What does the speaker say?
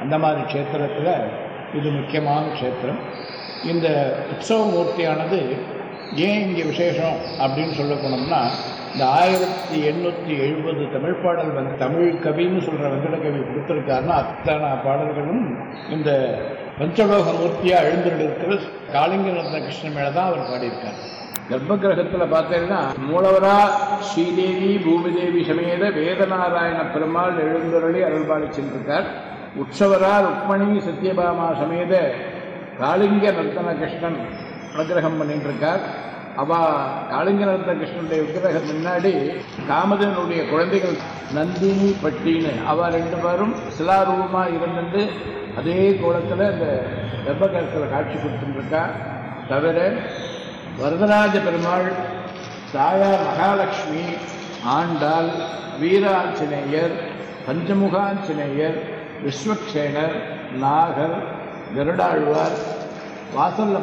அந்த மாதிரி க்ஷேத்திரத்தில் இது முக்கியமான க்ஷேத்திரம் இந்த உற்சவ மூர்த்தியானது ஏன் இங்கே விசேஷம் அப்படின்னு சொல்ல போனோம்னா இந்த ஆயிரத்தி எண்ணூற்றி எழுபது தமிழ் பாடல் வந்து தமிழ் கவின்னு சொல்கிற வெங்கட கவி கொடுத்துருக்காருன்னா அத்தனை பாடல்களும் இந்த பஞ்சலோக மூர்த்தியாக எழுந்திருக்கிற காளிங்க ரத்ன கிருஷ்ணன் மேலே தான் அவர் பாடியிருக்கார் கர்ப்ப கிரகத்தில் பார்த்தீங்கன்னா மூலவரா ஸ்ரீதேவி பூமிதேவி சமேத வேதநாராயண பெருமாள் எழுந்தருளி அருள்பாலி சென்றிருக்கார் உற்சவரா ருக்மணி சத்யபாமா சமேத காளிங்க ரத்ன கிருஷ்ணன் அனுகிரகம் பண்ணிட்டு இருக்கார் அவ காளிங்க ரத்ன கிருஷ்ணனுடைய விக்கிரகம் முன்னாடி காமதனுடைய குழந்தைகள் நந்தினி பட்டின்னு அவ ரெண்டு பேரும் சிலாரூபமா இருந்துட்டு அதே கோலத்தில் இந்த கர்ப்பகிரகத்தில் காட்சி கொடுத்துருக்கா தவிர வரதராஜ பெருமாள் தாயார் மகாலட்சுமி ஆண்டாள் வீராஞ்சநேயர் பஞ்சமுகாஞ்சநேயர் விஸ்வக்சேனர் நாகர் கருடாழ்வார் வாசல்ல